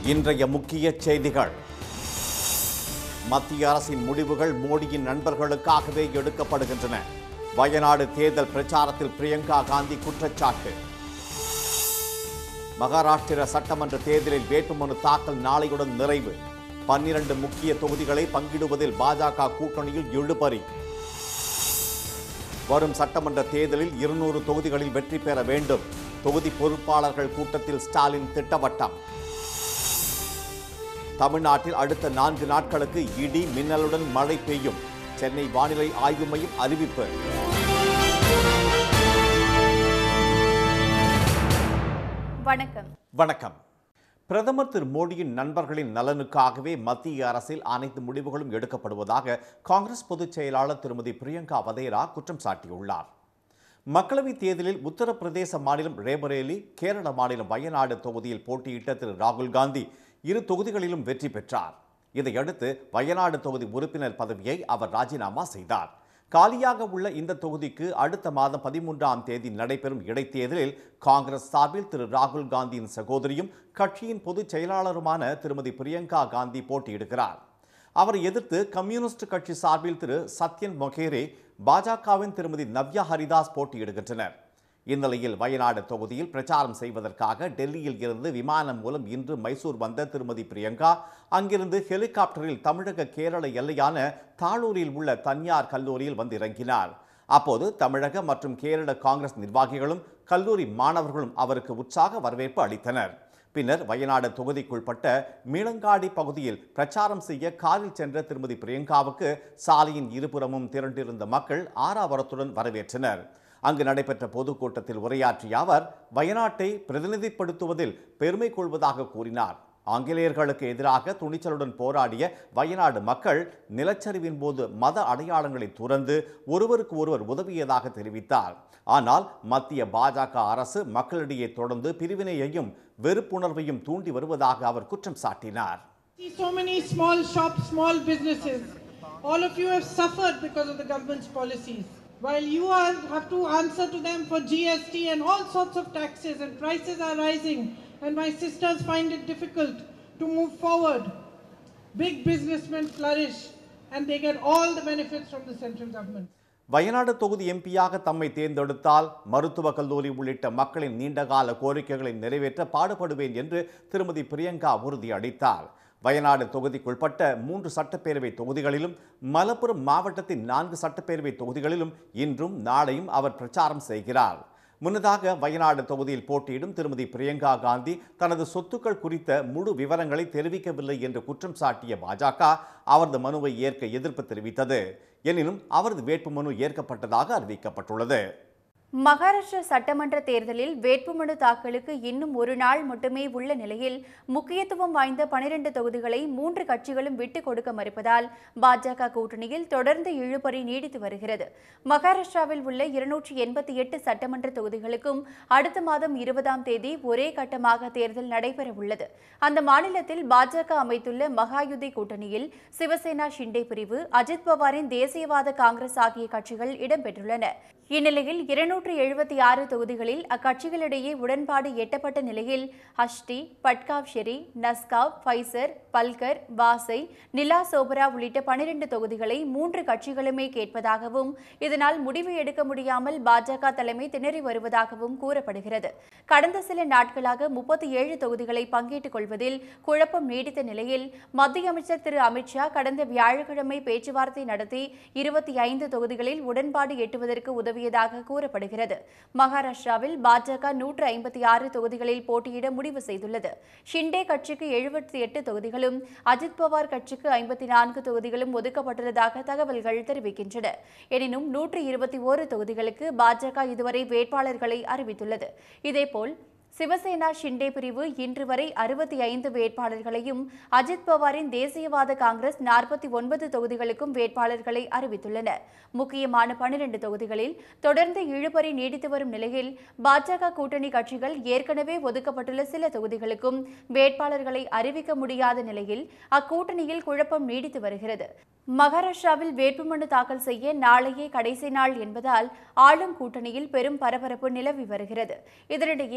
இன்றைய முக்கிய செய்திகள் மத்திய அரசின் முடிவுகள் மோடியின் நண்பர்களுக்காகவே எடுக்கப்படுகின்றன வயநாடு தேர்தல் பிரச்சாரத்தில் பிரியங்கா காந்தி குற்றச்சாட்டு மகாராஷ்டிர சட்டமன்ற தேர்தலில் வேட்புமனு தாக்கல் நாளையுடன் நிறைவு பன்னிரண்டு முக்கிய தொகுதிகளை பங்கிடுவதில் பாஜக கூட்டணியில் இழுபறி வரும் சட்டமன்ற தேர்தலில் இருநூறு தொகுதிகளில் வெற்றி பெற வேண்டும் தொகுதி பொறுப்பாளர்கள் கூட்டத்தில் ஸ்டாலின் திட்டவட்டம் தமிழ்நாட்டில் அடுத்த நான்கு நாட்களுக்கு இடி மின்னலுடன் மழை பெய்யும் சென்னை வானிலை ஆய்வு மையம் அறிவிப்பு வணக்கம் வணக்கம் பிரதமர் திரு மோடியின் நண்பர்களின் நலனுக்காகவே மத்திய அரசில் அனைத்து முடிவுகளும் எடுக்கப்படுவதாக காங்கிரஸ் பொதுச் செயலாளர் திருமதி பிரியங்கா வதேரா குற்றம் சாட்டியுள்ளார் மக்களவைத் தேர்தலில் உத்தரப்பிரதேச மாநிலம் ரேபரேலி கேரள மாநிலம் வயநாடு தொகுதியில் போட்டியிட்ட திரு ராகுல் காந்தி இரு தொகுதிகளிலும் வெற்றி பெற்றார் இதையடுத்து வயநாடு தொகுதி உறுப்பினர் பதவியை அவர் ராஜினாமா செய்தார் காலியாக உள்ள இந்த தொகுதிக்கு அடுத்த மாதம் பதிமூன்றாம் தேதி நடைபெறும் இடைத்தேர்தலில் காங்கிரஸ் சார்பில் திரு ராகுல் காந்தியின் சகோதரியும் கட்சியின் பொதுச் செயலாளருமான திருமதி பிரியங்கா காந்தி போட்டியிடுகிறார் அவரை எதிர்த்து கம்யூனிஸ்ட் கட்சி சார்பில் திரு சத்யன் மொகேரே பாஜகவின் திருமதி நவ்யா ஹரிதாஸ் போட்டியிடுகின்றனர் இந்நிலையில் வயநாடு தொகுதியில் பிரச்சாரம் செய்வதற்காக டெல்லியில் இருந்து விமானம் மூலம் இன்று மைசூர் வந்த திருமதி பிரியங்கா அங்கிருந்து ஹெலிகாப்டரில் தமிழக கேரள எல்லையான தாளூரில் உள்ள தனியார் கல்லூரியில் வந்து இறங்கினார் அப்போது தமிழக மற்றும் கேரள காங்கிரஸ் நிர்வாகிகளும் கல்லூரி மாணவர்களும் அவருக்கு உற்சாக வரவேற்பு அளித்தனர் பின்னர் வயநாடு தொகுதிக்குள்பட்ட மீளங்காடி பகுதியில் பிரச்சாரம் செய்ய காரில் சென்ற திருமதி பிரியங்காவுக்கு சாலையின் இருபுறமும் திரண்டிருந்த மக்கள் ஆறாவரத்துடன் வரவேற்றனர் அங்கு நடைபெற்ற பொதுக்கூட்டத்தில் உரையாற்றிய அவர் வயநாட்டை பிரதிநிதிப்படுத்துவதில் பெருமை கொள்வதாக கூறினார் ஆங்கிலேயர்களுக்கு எதிராக துணிச்சலுடன் போராடிய வயநாடு மக்கள் நிலச்சரிவின் போது மத அடையாளங்களை துறந்து ஒருவருக்கு ஒருவர் உதவியதாக தெரிவித்தார் ஆனால் மத்திய பாஜக அரசு மக்களிடையே தொடர்ந்து பிரிவினையையும் வெறுப்புணர்வையும் தூண்டி வருவதாக அவர் குற்றம் சாட்டினார் see so many small shops, small businesses. All of you have suffered because of the government's policies. While you are, have to answer to them for GST and all sorts of taxes, and prices are rising, and my sisters find it difficult to move forward. Big businessmen flourish, and they get all the benefits from the central government. Wayanad தொகுதி எம்பியாக தம்மை தேர்ந்தெடுத்தால் மருத்துவக் கல்லூரி உள்ளிட்ட மக்களின் நீண்டகால கோரிக்கைகளை நிறைவேற்ற பாடுபடுவேன் என்று திருமதி பிரியங்கா உறுதியளித்தார் வயநாடு தொகுதிக்குட்பட்ட மூன்று சட்டப்பேரவை தொகுதிகளிலும் மலப்புரம் மாவட்டத்தின் நான்கு சட்டப்பேரவை தொகுதிகளிலும் இன்றும் நாளையும் அவர் பிரச்சாரம் செய்கிறார் முன்னதாக வயநாடு தொகுதியில் போட்டியிடும் திருமதி பிரியங்கா காந்தி தனது சொத்துக்கள் குறித்த முழு விவரங்களை தெரிவிக்கவில்லை என்று குற்றம் சாட்டிய பாஜக அவரது மனுவை ஏற்க எதிர்ப்பு தெரிவித்தது எனினும் அவரது வேட்புமனு ஏற்கப்பட்டதாக அறிவிக்கப்பட்டுள்ளது மகாராஷ்டிரா சட்டமன்ற தேர்தலில் வேட்புமனு தாக்கலுக்கு இன்னும் ஒரு நாள் மட்டுமே உள்ள நிலையில் முக்கியத்துவம் வாய்ந்த பனிரெண்டு தொகுதிகளை மூன்று கட்சிகளும் விட்டுக் கொடுக்க மறுப்பதால் பாஜக கூட்டணியில் தொடர்ந்து இழுபறி நீடித்து வருகிறது மகாராஷ்டிராவில் உள்ள இருநூற்றி எண்பத்தி எட்டு சட்டமன்ற தொகுதிகளுக்கும் அடுத்த மாதம் இருபதாம் தேதி ஒரே கட்டமாக தேர்தல் நடைபெற உள்ளது அந்த மாநிலத்தில் பாஜக அமைத்துள்ள மகாயுதி கூட்டணியில் சிவசேனா ஷிண்டே பிரிவு அஜித் பவாரின் தேசியவாத காங்கிரஸ் ஆகிய கட்சிகள் இடம்பெற்றுள்ளன இந்நிலையில் இருநூற்று எழுபத்தி ஆறு தொகுதிகளில் அக்கட்சிகளிடையே உடன்பாடு எட்டப்பட்ட நிலையில் ஹஷ்டி பட்காவ் ஷெரி நஸ்காவ் ஃபைசர் பல்கர் வாசை நிலா சோபரா உள்ளிட்ட பனிரெண்டு தொகுதிகளை மூன்று கட்சிகளுமே கேட்பதாகவும் இதனால் முடிவு எடுக்க முடியாமல் பாஜக தலைமை திணறி வருவதாகவும் கூறப்படுகிறது கடந்த சில நாட்களாக முப்பத்தி ஏழு தொகுதிகளை பங்கேற்றுக் கொள்வதில் குழப்பம் நீடித்த நிலையில் மத்திய அமைச்சர் திரு அமித்ஷா கடந்த வியாழக்கிழமை பேச்சுவார்த்தை நடத்தி இருபத்தி ஐந்து தொகுதிகளில் உடன்பாடு எட்டுவதற்கு உதவியதாக கூறப்படுகிறது மகாராஷ்டிராவில் பாஜக நூற்று ஐம்பத்தி ஆறு தொகுதிகளில் போட்டியிட முடிவு செய்துள்ளது ஷிண்டே கட்சிக்கு எழுபத்தி எட்டு தொகுதிகளும் அஜித் பவார் கட்சிக்கு ஐம்பத்தி நான்கு தொகுதிகளும் ஒதுக்கப்பட்டுள்ளதாக தகவல்கள் தெரிவிக்கின்றன எனினும் நூற்று இருபத்தி ஓரு தொகுதிகளுக்கு பாஜக இதுவரை வேட்பாளர்களை அறிவித்துள்ளது இதேபோல் சிவசேனா ஷிண்டே பிரிவு இன்று வரை அறுபத்தி ஐந்து வேட்பாளர்களையும் அஜித் பவாரின் தேசியவாத காங்கிரஸ் நாற்பத்தி ஒன்பது தொகுதிகளுக்கும் வேட்பாளர்களை அறிவித்துள்ளன முக்கியமான பனிரெண்டு தொகுதிகளில் தொடர்ந்து இழுபறி நீடித்து வரும் நிலையில் பாஜக கூட்டணி கட்சிகள் ஏற்கனவே ஒதுக்கப்பட்டுள்ள சில தொகுதிகளுக்கும் வேட்பாளர்களை அறிவிக்க முடியாத நிலையில் அக்கூட்டணியில் குழப்பம் நீடித்து வருகிறது மகாராஷ்டிராவில் வேட்புமனு தாக்கல் செய்ய நாளையே கடைசி நாள் என்பதால் ஆளும் கூட்டணியில் பெரும் பரபரப்பு நிலவி வருகிறது இதனிடையே பாஜக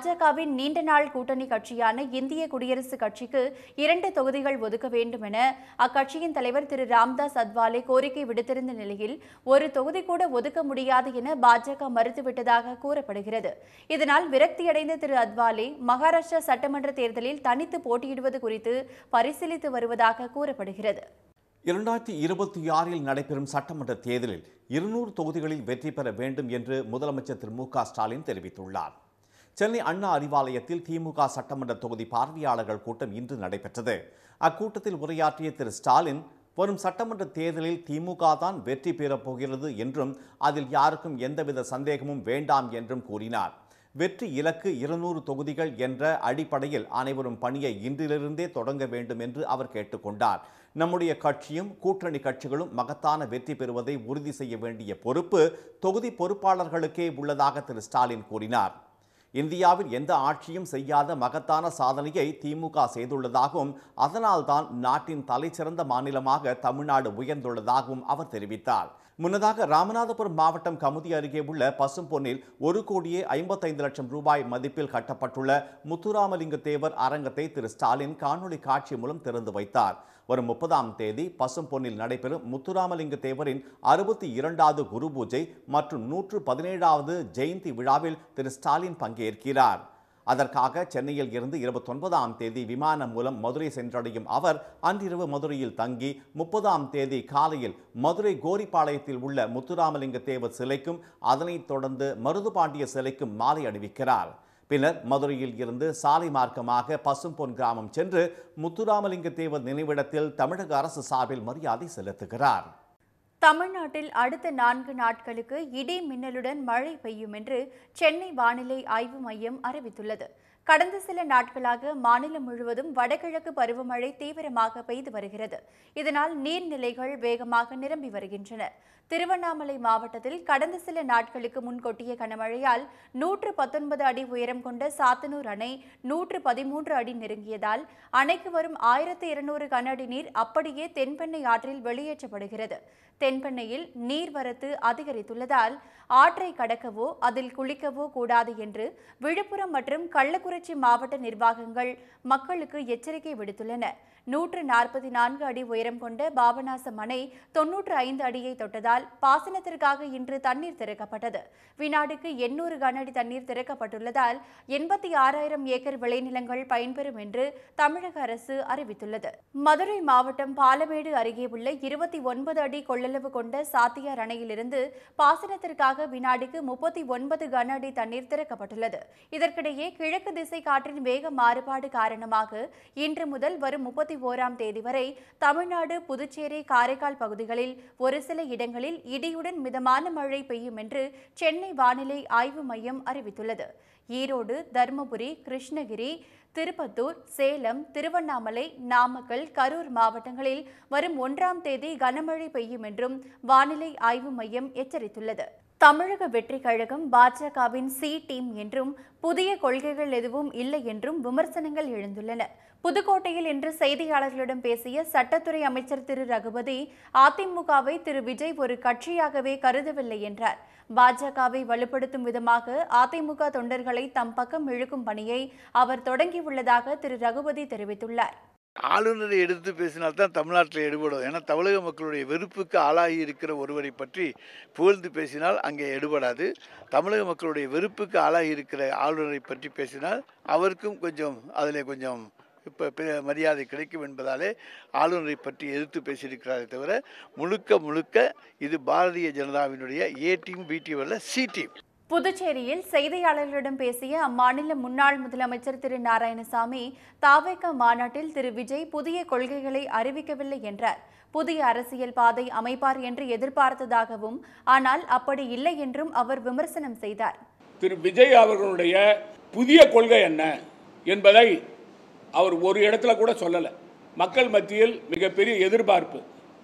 பாஜகவின் நீண்ட நாள் கூட்டணி கட்சியான இந்திய குடியரசுக் கட்சிக்கு இரண்டு தொகுதிகள் ஒதுக்க வேண்டும் என அக்கட்சியின் தலைவர் திரு ராம்தாஸ் அத்வாலே கோரிக்கை விடுத்திருந்த நிலையில் ஒரு தொகுதி கூட ஒதுக்க முடியாது என பாஜக மறுத்துவிட்டதாக கூறப்படுகிறது இதனால் விரக்தியடைந்த திரு அத்வாலே மகாராஷ்டிரா சட்டமன்ற தேர்தலில் தனித்து போட்டியிடுவது குறித்து பரிசீலித்து வருவதாக கூறப்படுகிறது இரண்டாயிரத்தி இருபத்தி ஆறில் நடைபெறும் சட்டமன்ற தேர்தலில் இருநூறு தொகுதிகளில் வெற்றி பெற வேண்டும் என்று முதலமைச்சர் திரு மு க ஸ்டாலின் தெரிவித்துள்ளார் சென்னை அண்ணா அறிவாலயத்தில் திமுக சட்டமன்ற தொகுதி பார்வையாளர்கள் கூட்டம் இன்று நடைபெற்றது அக்கூட்டத்தில் உரையாற்றிய திரு ஸ்டாலின் வரும் சட்டமன்ற தேர்தலில் திமுக தான் வெற்றி பெறப் போகிறது என்றும் அதில் யாருக்கும் எந்தவித சந்தேகமும் வேண்டாம் என்றும் கூறினார் வெற்றி இலக்கு இருநூறு தொகுதிகள் என்ற அடிப்படையில் அனைவரும் பணியை இன்றிலிருந்தே தொடங்க வேண்டும் என்று அவர் கேட்டுக்கொண்டார் நம்முடைய கட்சியும் கூட்டணி கட்சிகளும் மகத்தான வெற்றி பெறுவதை உறுதி செய்ய வேண்டிய பொறுப்பு தொகுதி பொறுப்பாளர்களுக்கே உள்ளதாக திரு ஸ்டாலின் கூறினார் இந்தியாவில் எந்த ஆட்சியும் செய்யாத மகத்தான சாதனையை திமுக செய்துள்ளதாகவும் அதனால்தான் நாட்டின் தலைசிறந்த மாநிலமாக தமிழ்நாடு உயர்ந்துள்ளதாகவும் அவர் தெரிவித்தார் முன்னதாக ராமநாதபுரம் மாவட்டம் கமுதி அருகே உள்ள பசும்பொன்னில் ஒரு கோடியே ஐம்பத்தைந்து லட்சம் ரூபாய் மதிப்பில் கட்டப்பட்டுள்ள முத்துராமலிங்க தேவர் அரங்கத்தை திரு ஸ்டாலின் காணொலி காட்சி மூலம் திறந்து வைத்தார் வரும் முப்பதாம் தேதி பசும்பொன்னில் நடைபெறும் முத்துராமலிங்க தேவரின் அறுபத்தி இரண்டாவது குரு பூஜை மற்றும் நூற்று பதினேழாவது ஜெயந்தி விழாவில் திரு ஸ்டாலின் பங்கேற்கிறார் அதற்காக சென்னையில் இருந்து இருபத்தொன்பதாம் தேதி விமானம் மூலம் மதுரை சென்றடையும் அவர் அன்றிரவு மதுரையில் தங்கி முப்பதாம் தேதி காலையில் மதுரை கோரிப்பாளையத்தில் உள்ள முத்துராமலிங்க தேவர் சிலைக்கும் அதனைத் தொடர்ந்து மருதுபாண்டிய சிலைக்கும் மாலை அணிவிக்கிறார் பின்னர் மதுரையில் இருந்து சாலை மார்க்கமாக பசும்பொன் கிராமம் சென்று முத்துராமலிங்க தேவர் நினைவிடத்தில் தமிழக அரசு சார்பில் மரியாதை செலுத்துகிறார் தமிழ்நாட்டில் அடுத்த நான்கு நாட்களுக்கு இடி மின்னலுடன் மழை பெய்யும் என்று சென்னை வானிலை ஆய்வு மையம் அறிவித்துள்ளது கடந்த சில நாட்களாக மாநிலம் முழுவதும் வடகிழக்கு பருவமழை தீவிரமாக பெய்து வருகிறது இதனால் நீர்நிலைகள் வேகமாக நிரம்பி வருகின்றன திருவண்ணாமலை மாவட்டத்தில் கடந்த சில நாட்களுக்கு முன் கொட்டிய கனமழையால் நூற்று பத்தொன்பது அடி உயரம் கொண்ட சாத்தனூர் அணை நூற்று பதிமூன்று அடி நெருங்கியதால் அணைக்கு வரும் ஆயிரத்து இருநூறு கன அடி நீர் அப்படியே தென்பெண்ணை ஆற்றில் வெளியேற்றப்படுகிறது தென்பெண்ணையில் நீர்வரத்து அதிகரித்துள்ளதால் ஆற்றை கடக்கவோ அதில் குளிக்கவோ கூடாது என்று விழுப்புரம் மற்றும் கள்ளக்குறிச்சி மாவட்ட நிர்வாகங்கள் மக்களுக்கு எச்சரிக்கை விடுத்துள்ளன நூற்று நாற்பத்தி நான்கு அடி உயரம் கொண்ட பாபநாசம் அணை தொன்னூற்று ஐந்து அடியை தொட்டதால் பாசனத்திற்காக இன்று தண்ணீர் திறக்கப்பட்டது வினாடிக்கு எண்ணூறு கனஅடி தண்ணீர் திறக்கப்பட்டுள்ளதால் எண்பத்தி ஆறாயிரம் ஏக்கர் விளைநிலங்கள் பயன்பெறும் என்று தமிழக அரசு அறிவித்துள்ளது மதுரை மாவட்டம் பாலமேடு அருகே உள்ள இருபத்தி ஒன்பது அடி கொள்ளளவு கொண்ட சாத்தியார் அணையிலிருந்து பாசனத்திற்காக வினாடிக்கு முப்பத்தி ஒன்பது கன அடி தண்ணீர் திறக்கப்பட்டுள்ளது இதற்கிடையே கிழக்கு திசை காற்றின் வேக மாறுபாடு காரணமாக இன்று முதல் வரும் முப்பத்தி ஓராம் தேதி வரை தமிழ்நாடு புதுச்சேரி காரைக்கால் பகுதிகளில் ஒரு சில இடங்களில் இடியுடன் மிதமான மழை பெய்யும் என்று சென்னை வானிலை ஆய்வு மையம் அறிவித்துள்ளது ஈரோடு தருமபுரி கிருஷ்ணகிரி திருப்பத்தூர் சேலம் திருவண்ணாமலை நாமக்கல் கரூர் மாவட்டங்களில் வரும் ஒன்றாம் தேதி கனமழை பெய்யும் என்றும் வானிலை ஆய்வு மையம் எச்சரித்துள்ளது தமிழக வெற்றி கழகம் பாஜகவின் சி டீம் என்றும் புதிய கொள்கைகள் எதுவும் இல்லை என்றும் விமர்சனங்கள் எழுந்துள்ளன புதுக்கோட்டையில் இன்று செய்தியாளர்களிடம் பேசிய சட்டத்துறை அமைச்சர் திரு ரகுபதி அதிமுகவை திரு விஜய் ஒரு கட்சியாகவே கருதவில்லை என்றார் பாஜகவை வலுப்படுத்தும் விதமாக அதிமுக தொண்டர்களை தம் பக்கம் இழுக்கும் பணியை அவர் தொடங்கியுள்ளதாக திரு ரகுபதி தெரிவித்துள்ளார் ஆளுநரை எடுத்து பேசினால்தான் தமிழ்நாட்டில் எடுபடும் ஏன்னா தமிழக மக்களுடைய வெறுப்புக்கு ஆளாகி இருக்கிற ஒருவரை பற்றி புகழ்ந்து பேசினால் அங்கே எடுபடாது தமிழக மக்களுடைய வெறுப்புக்கு ஆளாகி இருக்கிற ஆளுநரை பற்றி பேசினால் அவருக்கும் கொஞ்சம் அதில் கொஞ்சம் இப்போ மரியாதை கிடைக்கும் என்பதாலே ஆளுநரை பற்றி எதிர்த்து பேசியிருக்கிறாரே தவிர முழுக்க முழுக்க இது பாரதிய ஜனதாவினுடைய ஏ டீம் பி டீம் அல்ல சி டீம் புதுச்சேரியில் செய்தியாளர்களிடம் பேசிய அம்மாநில முன்னாள் முதலமைச்சர் திரு நாராயணசாமி தாவேக மாநாட்டில் திரு விஜய் புதிய கொள்கைகளை அறிவிக்கவில்லை என்றார் புதிய அரசியல் பாதை அமைப்பார் என்று எதிர்பார்த்ததாகவும் ஆனால் அப்படி இல்லை என்றும் அவர் விமர்சனம் செய்தார் திரு விஜய் அவர்களுடைய புதிய கொள்கை என்ன என்பதை அவர் ஒரு இடத்துல கூட சொல்லலை மக்கள் மத்தியில் மிகப்பெரிய எதிர்பார்ப்பு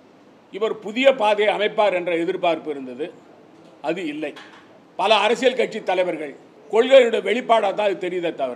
இவர் புதிய பாதையை அமைப்பார் என்ற எதிர்பார்ப்பு இருந்தது அது இல்லை பல அரசியல் கட்சி தலைவர்கள் கொள்கையுடைய வெளிப்பாடாக தான் அது தெரியுதே தவிர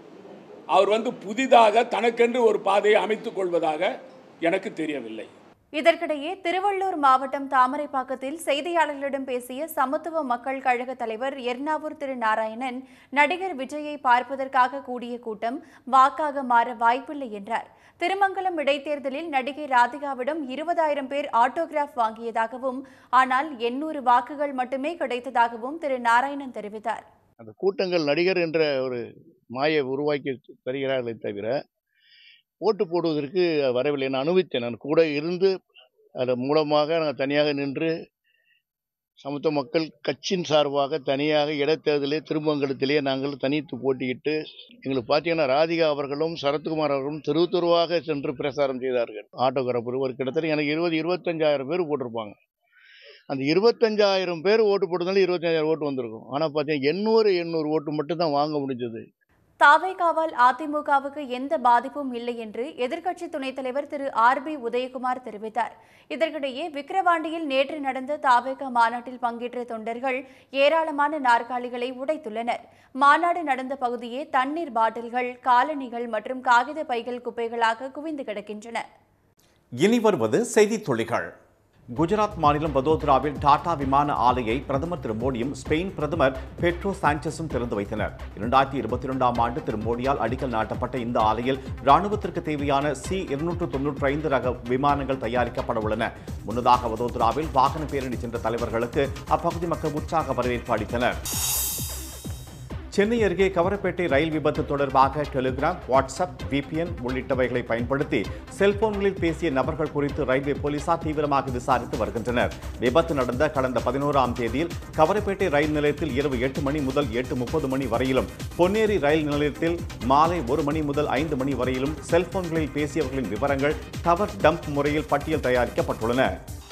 அவர் வந்து புதிதாக தனக்கென்று ஒரு பாதையை அமைத்துக் கொள்வதாக எனக்கு தெரியவில்லை இதற்கிடையே திருவள்ளூர் மாவட்டம் தாமரைப்பாக்கத்தில் செய்தியாளர்களிடம் பேசிய சமத்துவ மக்கள் கழக தலைவர் எர்ணாவூர் திரு நாராயணன் நடிகர் விஜயை பார்ப்பதற்காக கூடிய கூட்டம் வாக்காக மாற வாய்ப்பில்லை என்றார் திருமங்கலம் இடைத்தேர்தலில் நடிகை ராதிகாவிடம் இருபதாயிரம் பேர் ஆட்டோகிராஃப் வாங்கியதாகவும் ஆனால் எண்ணூறு வாக்குகள் மட்டுமே கிடைத்ததாகவும் திரு நாராயணன் தெரிவித்தார் அந்த கூட்டங்கள் நடிகர் என்ற ஒரு மாயை உருவாக்கி தருகிறார்களே தவிர ஓட்டு போடுவதற்கு வரவில்லை நான் அனுபவித்தேன் நான் கூட இருந்து அதன் மூலமாக நான் தனியாக நின்று சமத்துவ மக்கள் கட்சியின் சார்பாக தனியாக இடைத்தேர்தலே திருமங்கலத்திலே நாங்கள் தனித்து போட்டியிட்டு எங்களுக்கு பார்த்தீங்கன்னா ராதிகா அவர்களும் சரத்குமார் அவர்களும் தெரு தெருவாக சென்று பிரசாரம் செய்தார்கள் ஆட்டோகிராஃபர் ஒரு கிட்டத்தட்ட எனக்கு இருபது இருபத்தஞ்சாயிரம் பேர் போட்டிருப்பாங்க அந்த இருபத்தஞ்சாயிரம் பேர் ஓட்டு போட்டதுனால இருபத்தஞ்சாயிரம் ஓட்டு வந்திருக்கும் ஆனால் பார்த்தீங்கன்னா எண்ணூறு எண்ணூறு ஓட்டு மட்டும் தான் வாங்க முடிஞ்சது தாவேகாவால் அதிமுகவுக்கு எந்த பாதிப்பும் இல்லை என்று எதிர்க்கட்சி துணைத் தலைவர் திரு ஆர் பி உதயகுமார் தெரிவித்தார் இதற்கிடையே விக்கிரவாண்டியில் நேற்று நடந்த தாவேகா மாநாட்டில் பங்கேற்ற தொண்டர்கள் ஏராளமான நாற்காலிகளை உடைத்துள்ளனர் மாநாடு நடந்த பகுதியே தண்ணீர் பாட்டில்கள் காலணிகள் மற்றும் காகித பைகள் குப்பைகளாக குவிந்து கிடக்கின்றன இனி வருவது செய்தித் துளிகள் குஜராத் மாநிலம் வதோதராவில் டாடா விமான ஆலையை பிரதமர் திரு மோடியும் ஸ்பெயின் பிரதமர் பெட்ரோ சாnchez-ம் திறந்து வைத்தனர் இரண்டாயிரத்தி இருபத்தி இரண்டாம் ஆண்டு திரு மோடியால் அடிக்கல் நாட்டப்பட்ட இந்த ஆலையில் ராணுவத்திற்கு தேவையான சி இருநூற்று தொன்னூற்றி ஐந்து ரக விமானங்கள் தயாரிக்கப்பட உள்ளன முன்னதாக வதோதராவில் வாகன பேரணி சென்ற தலைவர்களுக்கு அப்பகுதி மக்கள் உற்சாக வரவேற்பு அளித்தனர் சென்னை அருகே கவரப்பேட்டை ரயில் விபத்து தொடர்பாக டெலிகிராம் வாட்ஸ்அப் விபிஎன் உள்ளிட்டவைகளை பயன்படுத்தி செல்போன்களில் பேசிய நபர்கள் குறித்து ரயில்வே போலீசார் தீவிரமாக விசாரித்து வருகின்றனர் விபத்து நடந்த கடந்த பதினோராம் தேதியில் கவரப்பேட்டை ரயில் நிலையத்தில் இரவு எட்டு மணி முதல் எட்டு முப்பது மணி வரையிலும் பொன்னேரி ரயில் நிலையத்தில் மாலை ஒரு மணி முதல் ஐந்து மணி வரையிலும் செல்போன்களில் பேசியவர்களின் விவரங்கள் டவர் டம்ப் முறையில் பட்டியல் தயாரிக்கப்பட்டுள்ளன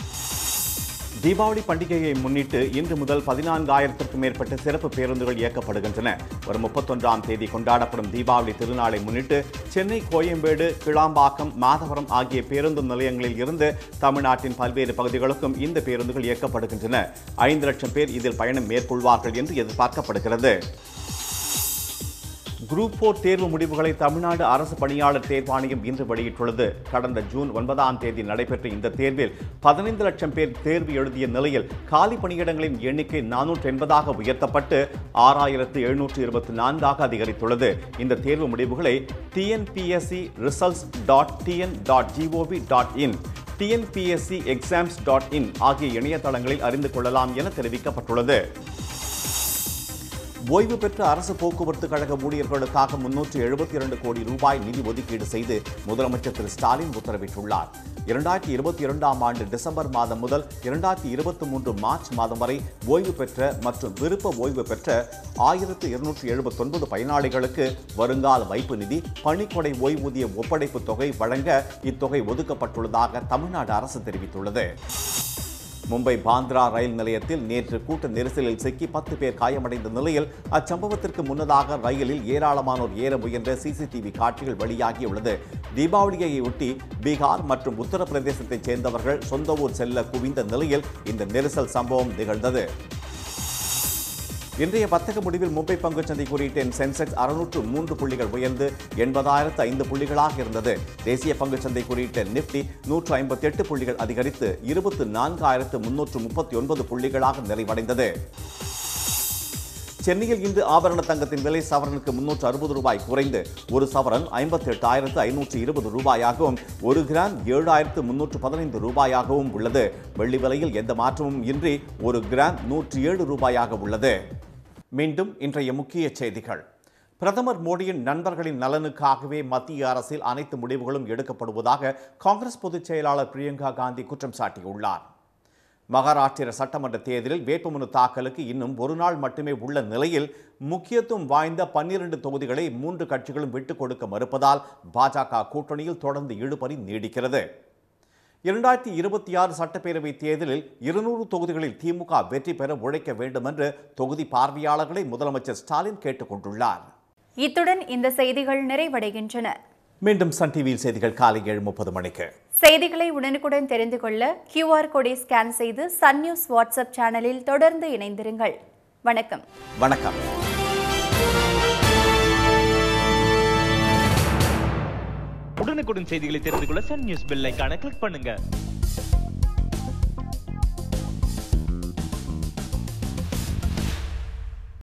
தீபாவளி பண்டிகையை முன்னிட்டு இன்று முதல் பதினான்காயிரத்திற்கும் மேற்பட்ட சிறப்பு பேருந்துகள் இயக்கப்படுகின்றன வரும் முப்பத்தொன்றாம் தேதி கொண்டாடப்படும் தீபாவளி திருநாளை முன்னிட்டு சென்னை கோயம்பேடு கிளாம்பாக்கம் மாதவரம் ஆகிய பேருந்து நிலையங்களில் இருந்து தமிழ்நாட்டின் பல்வேறு பகுதிகளுக்கும் இந்த பேருந்துகள் இயக்கப்படுகின்றன ஐந்து லட்சம் பேர் இதில் பயணம் மேற்கொள்வார்கள் என்று எதிர்பார்க்கப்படுகிறது குரூப் போர் தேர்வு முடிவுகளை தமிழ்நாடு அரசு பணியாளர் தேர்வாணையம் இன்று வெளியிட்டுள்ளது கடந்த ஜூன் ஒன்பதாம் தேதி நடைபெற்ற இந்த தேர்வில் பதினைந்து லட்சம் பேர் தேர்வு எழுதிய நிலையில் காலி பணியிடங்களின் எண்ணிக்கை நானூற்று எண்பதாக உயர்த்தப்பட்டு ஆறாயிரத்து எழுநூற்று இருபத்தி நான்காக அதிகரித்துள்ளது இந்த தேர்வு முடிவுகளை TNPSC results dot TN dot GOV dot in TNPSC exams dot in ஆகிய இணையதளங்களில் அறிந்து கொள்ளலாம் என தெரிவிக்கப்பட்டுள்ளது ஓய்வு பெற்ற அரசு போக்குவரத்து கழக ஊழியர்களுக்காக முன்னூற்று எழுபத்தி இரண்டு கோடி ரூபாய் நிதி ஒதுக்கீடு செய்து முதலமைச்சர் திரு ஸ்டாலின் உத்தரவிட்டுள்ளார் இரண்டாயிரத்தி இருபத்தி இரண்டாம் ஆண்டு டிசம்பர் மாதம் முதல் இரண்டாயிரத்தி இருபத்தி மூன்று மார்ச் மாதம் வரை ஓய்வு பெற்ற மற்றும் விருப்ப ஓய்வு பெற்ற ஆயிரத்து இருநூற்றி எழுபத்தொன்பது பயனாளிகளுக்கு வருங்கால வைப்பு நிதி பணிக்கொடை ஓய்வூதிய ஒப்படைப்பு தொகை வழங்க இத்தொகை ஒதுக்கப்பட்டுள்ளதாக தமிழ்நாடு அரசு தெரிவித்துள்ளது மும்பை பாந்த்ரா ரயில் நிலையத்தில் நேற்று கூட்ட நெரிசலில் சிக்கி பத்து பேர் காயமடைந்த நிலையில் அச்சம்பவத்திற்கு முன்னதாக ரயிலில் ஏராளமானோர் ஏற முயன்ற சிசிடிவி காட்சிகள் வெளியாகியுள்ளது தீபாவளியையொட்டி பீகார் மற்றும் உத்தரப்பிரதேசத்தைச் சேர்ந்தவர்கள் சொந்த ஊர் செல்ல குவிந்த நிலையில் இந்த நெரிசல் சம்பவம் நிகழ்ந்தது இன்றைய வர்த்தக முடிவில் மும்பை பங்குச்சந்தை குறியீட்டு சென்செக்ஸ் அறுநூற்று மூன்று புள்ளிகள் உயர்ந்து எண்பதாயிரத்து ஐந்து புள்ளிகளாக இருந்தது தேசிய பங்குச்சந்தை குறியீட்டு நிப்டி நூற்று ஐம்பத்தி எட்டு புள்ளிகள் அதிகரித்து இருபத்து நான்காயிரத்து முன்னூற்று முப்பத்தி ஒன்பது புள்ளிகளாக நிறைவடைந்தது சென்னையில் இன்று ஆபரண தங்கத்தின் விலை சவரனுக்கு முன்னூற்று அறுபது ரூபாய் குறைந்து ஒரு சவரன் ஐம்பத்தி எட்டாயிரத்து ஐநூற்று இருபது ரூபாயாகவும் ஒரு கிராம் ஏழாயிரத்து முன்னூற்று பதினைந்து ரூபாயாகவும் உள்ளது வெள்ளி விலையில் எந்த மாற்றமும் இன்றி ஒரு கிராம் நூற்றி ஏழு ரூபாயாக உள்ளது மீண்டும் இன்றைய முக்கிய செய்திகள் பிரதமர் மோடியின் நண்பர்களின் நலனுக்காகவே மத்திய அரசில் அனைத்து முடிவுகளும் எடுக்கப்படுவதாக காங்கிரஸ் பொதுச் செயலாளர் பிரியங்கா காந்தி குற்றம் சாட்டியுள்ளார் மகாராஷ்டிர சட்டமன்ற தேர்தலில் வேட்புமனு தாக்கலுக்கு இன்னும் ஒரு நாள் மட்டுமே உள்ள நிலையில் முக்கியத்துவம் வாய்ந்த பன்னிரண்டு தொகுதிகளை மூன்று கட்சிகளும் விட்டுக் கொடுக்க மறுப்பதால் பாஜக கூட்டணியில் தொடர்ந்து இழுபறி நீடிக்கிறது இரண்டாயிரத்தி இருபத்தி ஆறு சட்டப்பேரவை தேர்தலில் இருநூறு தொகுதிகளில் திமுக வெற்றி பெற உழைக்க வேண்டும் என்று தொகுதி பார்வையாளர்களை முதலமைச்சர் ஸ்டாலின் கேட்டுக் கொண்டுள்ளார் இத்துடன் இந்த செய்திகள் நிறைவடைகின்றன மீண்டும் சன் டிவியில் செய்திகள் காலை ஏழு முப்பது மணிக்கு செய்திகளை உடனுக்குடன் தெரிந்து கொள்ள கியூஆர் கோடை ஸ்கேன் செய்து சன் நியூஸ் வாட்ஸ்அப் சேனலில் தொடர்ந்து இணைந்திருங்கள் வணக்கம் வணக்கம் உடனுக்குடன் செய்திகளை தெரிந்து கொள்ள சன் நியூஸ் பெல் ஐகானை கிளிக் பண்ணுங்க